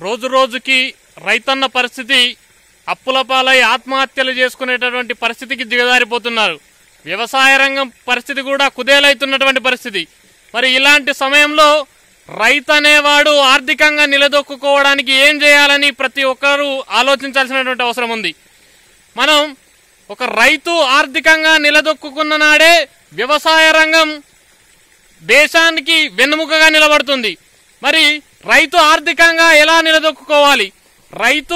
రోజు రోజుకి రైతన్న పరిస్థితి అప్పుల పాలై ఆత్మహత్యలు చేసుకునేటటువంటి పరిస్థితికి దిగజారిపోతున్నారు వ్యవసాయ రంగం పరిస్థితి కూడా కుదేలైతున్నటువంటి పరిస్థితి మరి ఇలాంటి సమయంలో రైతు అనేవాడు ఆర్థికంగా నిలదొక్కుకోవడానికి ఏం చేయాలని ప్రతి ఒక్కరూ ఆలోచించాల్సినటువంటి అవసరం ఉంది మనం ఒక రైతు ఆర్థికంగా నిలదొక్కున్న నాడే వ్యవసాయ రంగం దేశానికి వెన్నుముకగా నిలబడుతుంది మరి రైతు ఆర్థికంగా ఎలా నిలదొక్కుకోవాలి రైతు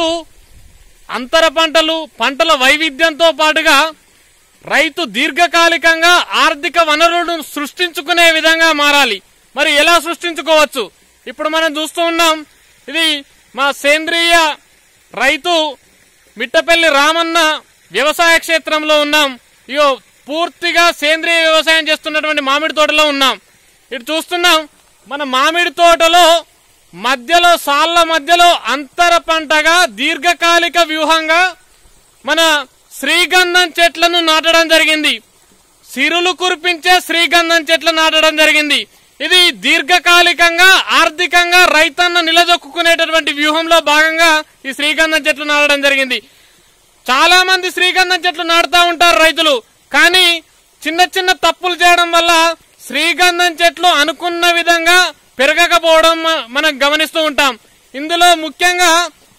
అంతర పంటలు పంటల వైవిధ్యంతో పాటుగా రైతు దీర్ఘకాలికంగా ఆర్థిక వనరులను సృష్టించుకునే విధంగా మారాలి మరి ఎలా సృష్టించుకోవచ్చు ఇప్పుడు మనం చూస్తూ ఉన్నాం ఇది మా సేంద్రియ రైతు మిట్టపల్లి రామన్న వ్యవసాయ క్షేత్రంలో ఉన్నాం ఇగో పూర్తిగా సేంద్రియ వ్యవసాయం చేస్తున్నటువంటి మామిడి తోటలో ఉన్నాం ఇటు చూస్తున్నాం మన మామిడి తోటలో మధ్యలో సాళ్ళ మధ్యలో అంతర పంటగా దీర్ఘకాలిక వ్యూహంగా మన శ్రీగంధం చెట్లను నాటడం జరిగింది సిరులు కురిపించే శ్రీగంధం చెట్లు నాటడం జరిగింది ఇది దీర్ఘకాలికంగా ఆర్థికంగా రైతన్న నిలదొక్కునేటటువంటి వ్యూహంలో భాగంగా ఈ శ్రీగంధం చెట్లు నాటడం జరిగింది చాలా మంది శ్రీగంధం చెట్లు నాటుతా ఉంటారు రైతులు కానీ చిన్న చిన్న తప్పులు చేయడం వల్ల శ్రీగంధం చెట్లు అనుకున్న విధంగా పెరగకపోవడం మ- మనం గమనిస్తూ ఉంటాం ఇందులో ముఖ్యంగా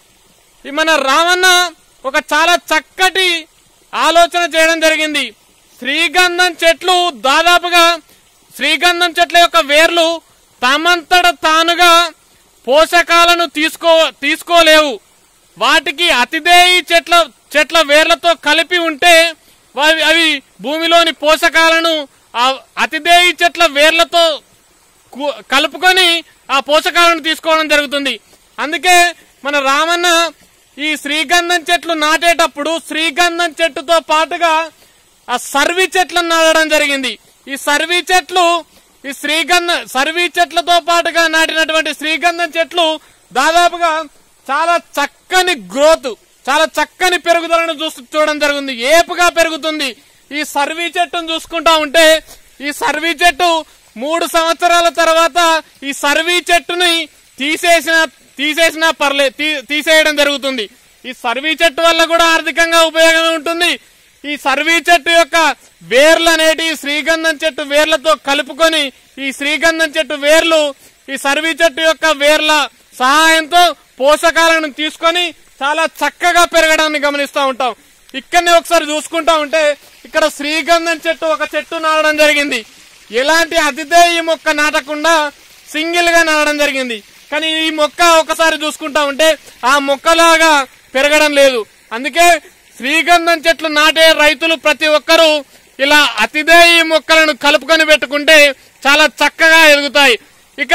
ఈ మన రామన్న ఒక చాలా చక్కటి ఆలోచన చేయడం జరిగింది శ్రీగంధం చెట్లు దాదాపుగా శ్రీగంధం చెట్ల యొక్క వేర్లు తమంతట తానుగా పోషకాలను తీసుకో తీసుకోలేవు వాటికి అతిదేయి చెట్ల చెట్ల వేర్లతో కలిపి ఉంటే అవి అవి భూమిలోని పోషకాలను ఆ అతిదేయి చెట్ల వేర్లతో కు- కలుపుకొని ఆ పోషకాలను తీసుకోవడం జరుగుతుంది అందుకే మన రామన్న ఈ శ్రీగంధం చెట్లు నాటేటప్పుడు శ్రీగంధం చెట్టుతో పాటుగా ఆ సర్వీ చెట్లను నాటడం జరిగింది ఈ సర్వీ చెట్లు ఈ శ్రీగంధ సర్వీ చెట్లతో పాటుగా నాటినటువంటి శ్రీగంధం చెట్లు దాదాపుగా చాలా చక్కని గ్రోత్ చాలా చక్కని పెరుగుదలను చూస్తూ చూడడం జరుగుతుంది ఏపుగా పెరుగుతుంది ఈ సర్వీ చెట్టును చూసుకుంటా ఉంటే ఈ సర్వీ చెట్టు మూడు సంవత్సరాల తర్వాత ఈ సర్వీ చెట్టుని తీసేసిన తీసేసినా పర్లే తీ- తీసేయడం జరుగుతుంది ఈ సర్వీ చెట్టు వల్ల కూడా ఆర్థికంగా ఉపయోగం ఉంటుంది ఈ సర్వీ చెట్టు యొక్క వేర్లు అనేటి శ్రీగంధం చెట్టు వేర్లతో కలుపుకొని ఈ శ్రీగంధం చెట్టు వేర్లు ఈ సర్వీ చెట్టు యొక్క వేర్ల సహాయంతో పోషకాలను తీసుకొని చాలా చక్కగా పెరగడాన్ని గమనిస్తూ ఉంటాం ఇక్కడనే ఒకసారి చూసుకుంటా ఉంటే ఇక్కడ శ్రీగంధం చెట్టు ఒక చెట్టు నాటడం జరిగింది ఎలాంటి అతిథేయ మొక్క నాటకుండా సింగిల్ గా నాటడం జరిగింది కానీ ఈ మొక్క ఒకసారి చూసుకుంటా ఉంటే ఆ మొక్కలాగా పెరగడం లేదు అందుకే శ్రీగంధం చెట్లు నాటే రైతులు ప్రతి ఒక్కరూ ఇలా అతిథేయ మొక్కలను కలుపుకొని పెట్టుకుంటే చాలా చక్కగా ఎదుగుతాయి ఇక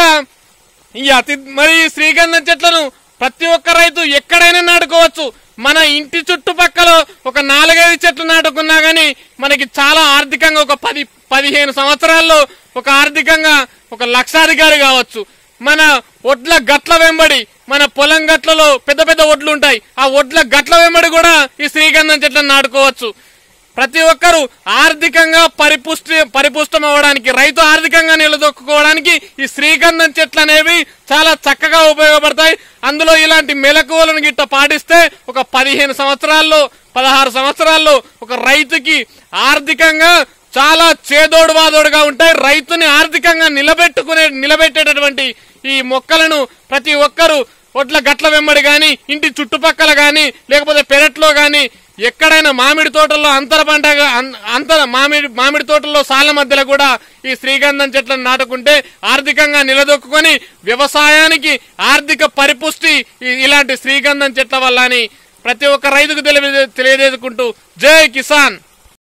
ఈ అతి మరి ఈ శ్రీగంధం చెట్లను ప్రతి ఒక్క రైతు ఎక్కడైనా నాటుకోవచ్చు మన ఇంటి చుట్టుపక్కల ఒక నాలుగైదు చెట్లు నాటుకున్నా గానీ మనకి చాలా ఆర్థికంగా ఒక పది పదిహేను సంవత్సరాల్లో ఒక ఆర్థికంగా ఒక లక్షాధికారి కావచ్చు మన ఒడ్ల గట్ల వెంబడి మన పొలం గట్లలో పెద్ద పెద్ద ఒడ్లు ఉంటాయి ఆ ఒడ్ల గట్ల వెంబడి కూడా ఈ శ్రీగంధం చెట్లను నాటుకోవచ్చు ప్రతి ఒక్కరూ ఆర్థికంగా పరిపుష్టి పరిపుష్టం అవ్వడానికి రైతు ఆర్థికంగా నిలదొక్కుకోవడానికి ఈ శ్రీగంధం చెట్లు అనేవి చాలా చక్కగా ఉపయోగపడతాయి అందులో ఇలాంటి మెలకువలను గిట్ట పాటిస్తే ఒక పదిహేను సంవత్సరాల్లో పదహారు సంవత్సరాల్లో ఒక రైతుకి ఆర్థికంగా చాలా చేదోడు వాదోడుగా ఉంటాయి రైతుని ఆర్థికంగా నిలబెట్టుకునే నిలబెట్టేటటువంటి ఈ మొక్కలను ప్రతి ఒక్కరూ ఒడ్ల గట్ల వెంబడి గాని ఇంటి చుట్టుపక్కల గాని లేకపోతే పెరట్లో గాని ఎక్కడైనా మామిడి తోటల్లో అంతర పంటగా అన్- అంతర మామిడి మామిడి తోటల్లో సాల మధ్యలో కూడా ఈ శ్రీగంధం చెట్లను నాటుకుంటే ఆర్థికంగా నిలదొక్కుని వ్యవసాయానికి ఆర్థిక పరిపుష్టి ఈ- ఇలాంటి శ్రీగంధం చెట్ల వల్ల అని ప్రతి ఒక్క రైతుకు తెలియజే తెలియజేసుకుంటూ జై కిసాన్